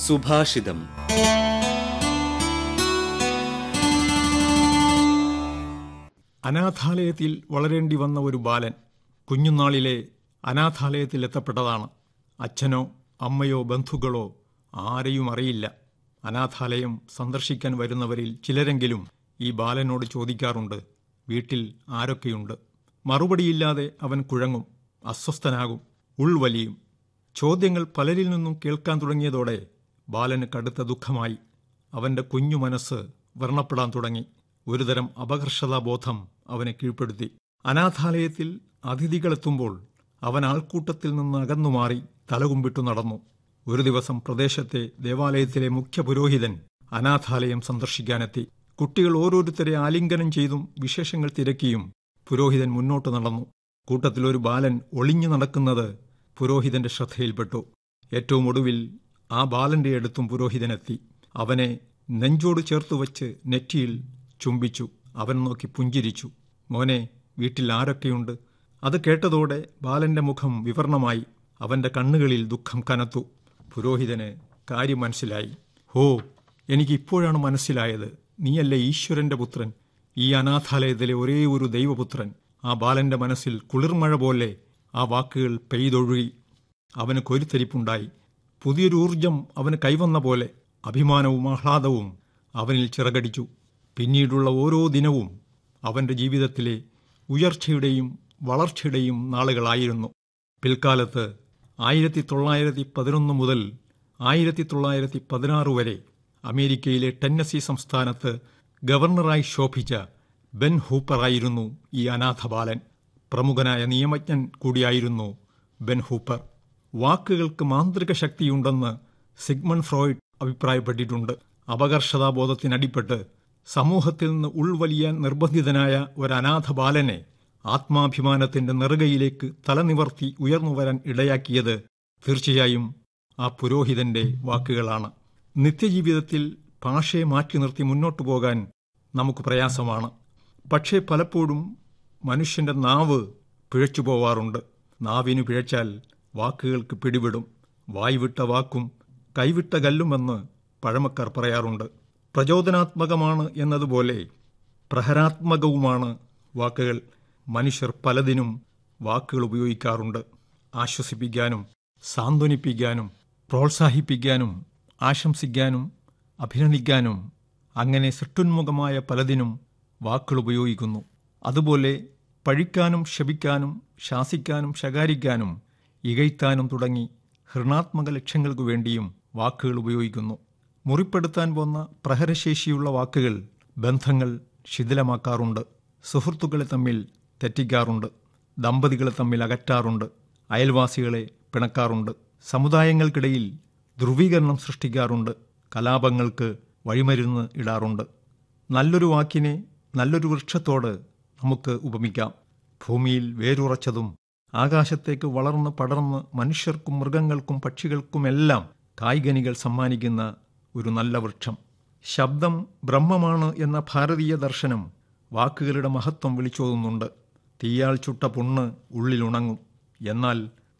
സുഭാഷിതം അനാഥാലയത്തിൽ വളരേണ്ടി വന്ന ഒരു ബാലൻ കുഞ്ഞുനാളിലെ അനാഥാലയത്തിൽ എത്തപ്പെട്ടതാണ് അച്ഛനോ അമ്മയോ ബന്ധുക്കളോ ആരെയും അറിയില്ല അനാഥാലയം സന്ദർശിക്കാൻ വരുന്നവരിൽ ചിലരെങ്കിലും ഈ ബാലനോട് ചോദിക്കാറുണ്ട് വീട്ടിൽ ആരൊക്കെയുണ്ട് മറുപടിയില്ലാതെ അവൻ കുഴങ്ങും അസ്വസ്ഥനാകും ഉൾവലിയും ചോദ്യങ്ങൾ പലരിൽ നിന്നും കേൾക്കാൻ തുടങ്ങിയതോടെ ബാലന് കടുത്ത ദുഃഖമായി അവന്റെ കുഞ്ഞു മനസ്സ് വ്രണപ്പെടാൻ തുടങ്ങി ഒരുതരം അപകർഷതാബോധം അവനെ കീഴ്പ്പെടുത്തി അനാഥാലയത്തിൽ അതിഥികളെത്തുമ്പോൾ അവൻ ആൾക്കൂട്ടത്തിൽ നിന്ന് അകന്നുമാറി തലകുമ്പിട്ടു നടന്നു ഒരു ദിവസം പ്രദേശത്തെ ദേവാലയത്തിലെ മുഖ്യ പുരോഹിതൻ അനാഥാലയം സന്ദർശിക്കാനെത്തി കുട്ടികൾ ഓരോരുത്തരെ ആലിംഗനം ചെയ്തും വിശേഷങ്ങൾ തിരക്കിയും പുരോഹിതൻ മുന്നോട്ട് നടന്നു കൂട്ടത്തിൽ ഒരു ബാലൻ ഒളിഞ്ഞു നടക്കുന്നത് പുരോഹിതന്റെ ശ്രദ്ധയിൽപ്പെട്ടു ഏറ്റവും ഒടുവിൽ ആ ബാലന്റെ അടുത്തും പുരോഹിതനെത്തി അവനെ നെഞ്ചോട് ചേർത്തു വച്ച് നെറ്റിയിൽ ചുംബിച്ചു അവൻ നോക്കി പുഞ്ചിരിച്ചു മോനെ വീട്ടിൽ ആരൊക്കെയുണ്ട് അത് കേട്ടതോടെ ബാലന്റെ മുഖം വിവർണമായി അവന്റെ കണ്ണുകളിൽ ദുഃഖം കനത്തു പുരോഹിതന് കാര്യം മനസ്സിലായി ഹോ എനിക്ക് ഇപ്പോഴാണ് മനസ്സിലായത് നീയല്ലേ ഈശ്വരന്റെ പുത്രൻ ഈ അനാഥാലയത്തിലെ ഒരേ ഒരു ദൈവപുത്രൻ ആ ബാലന്റെ മനസ്സിൽ കുളിർമഴ പോലെ ആ വാക്കുകൾ പെയ്തൊഴുകി അവന് കൊരുത്തരിപ്പുണ്ടായി പുതിയൊരു ഊർജം അവന് കൈവന്ന പോലെ അഭിമാനവും ആഹ്ലാദവും അവനിൽ ചിറകടിച്ചു പിന്നീടുള്ള ഓരോ ദിനവും അവന്റെ ജീവിതത്തിലെ ഉയർച്ചയുടെയും വളർച്ചയുടെയും നാളുകളായിരുന്നു പിൽക്കാലത്ത് ആയിരത്തി തൊള്ളായിരത്തി പതിനൊന്ന് മുതൽ ആയിരത്തി തൊള്ളായിരത്തി പതിനാറ് വരെ അമേരിക്കയിലെ ടെന്നസി സംസ്ഥാനത്ത് ഗവർണറായി ശോഭിച്ച ബെൻ ഹൂപ്പറായിരുന്നു ഈ അനാഥ ബാലൻ പ്രമുഖനായ നിയമജ്ഞൻ കൂടിയായിരുന്നു ബെൻ ഹൂപ്പർ വാക്കുകൾക്ക് മാന്ത്രിക ശക്തിയുണ്ടെന്ന് സിഗ്മൺ ഫ്രോയിഡ് അഭിപ്രായപ്പെട്ടിട്ടുണ്ട് അപകർഷതാബോധത്തിനടിപ്പെട്ട് സമൂഹത്തിൽ നിന്ന് ഉൾവലിയാൻ നിർബന്ധിതനായ ഒരു അനാഥ ബാലനെ ആത്മാഭിമാനത്തിന്റെ നെറുകയിലേക്ക് തലനിവർത്തി ഉയർന്നു വരാൻ ഇടയാക്കിയത് തീർച്ചയായും ആ പുരോഹിതന്റെ വാക്കുകളാണ് നിത്യജീവിതത്തിൽ ഭാഷയെ മാറ്റി നിർത്തി മുന്നോട്ടു പോകാൻ നമുക്ക് പ്രയാസമാണ് പക്ഷേ പലപ്പോഴും മനുഷ്യന്റെ നാവ് പിഴച്ചു പോവാറുണ്ട് നാവിനു പിഴച്ചാൽ വാക്കുകൾക്ക് പിടിവിടും വായ്വിട്ട വാക്കും കൈവിട്ട കല്ലുമെന്ന് പഴമക്കാർ പറയാറുണ്ട് പ്രചോദനാത്മകമാണ് എന്നതുപോലെ പ്രഹരാത്മകവുമാണ് വാക്കുകൾ മനുഷ്യർ പലതിനും വാക്കുകൾ ഉപയോഗിക്കാറുണ്ട് ആശ്വസിപ്പിക്കാനും സാന്ത്വനിപ്പിക്കാനും പ്രോത്സാഹിപ്പിക്കാനും ആശംസിക്കാനും അഭിനന്ദിക്കാനും അങ്ങനെ സൃഷ്ടുന്മുഖമായ പലതിനും വാക്കുകൾ ഉപയോഗിക്കുന്നു അതുപോലെ പഴിക്കാനും ശപിക്കാനും ശാസിക്കാനും ശകാരിക്കാനും ഇകയ്ത്താനും തുടങ്ങി ഹൃണാത്മക ലക്ഷ്യങ്ങൾക്കു വേണ്ടിയും വാക്കുകൾ ഉപയോഗിക്കുന്നു മുറിപ്പെടുത്താൻ പോന്ന പ്രഹരശേഷിയുള്ള വാക്കുകൾ ബന്ധങ്ങൾ ശിഥിലമാക്കാറുണ്ട് സുഹൃത്തുക്കളെ തമ്മിൽ തെറ്റിക്കാറുണ്ട് ദമ്പതികളെ തമ്മിൽ അകറ്റാറുണ്ട് അയൽവാസികളെ പിണക്കാറുണ്ട് സമുദായങ്ങൾക്കിടയിൽ ധ്രുവീകരണം സൃഷ്ടിക്കാറുണ്ട് കലാപങ്ങൾക്ക് വഴിമരുന്ന് ഇടാറുണ്ട് നല്ലൊരു വാക്കിനെ നല്ലൊരു വൃക്ഷത്തോട് നമുക്ക് ഉപമിക്കാം ഭൂമിയിൽ വേരുറച്ചതും ആകാശത്തേക്ക് വളർന്ന് പടർന്ന് മനുഷ്യർക്കും മൃഗങ്ങൾക്കും പക്ഷികൾക്കുമെല്ലാം കായ്കനികൾ സമ്മാനിക്കുന്ന ഒരു നല്ല വൃക്ഷം ശബ്ദം ബ്രഹ്മമാണ് എന്ന ഭാരതീയ ദർശനം വാക്കുകളുടെ മഹത്വം വിളിച്ചോതുന്നുണ്ട് തീയാൽ ചുട്ട പുണ്ണ് ഉള്ളിലുണങ്ങും എന്നാൽ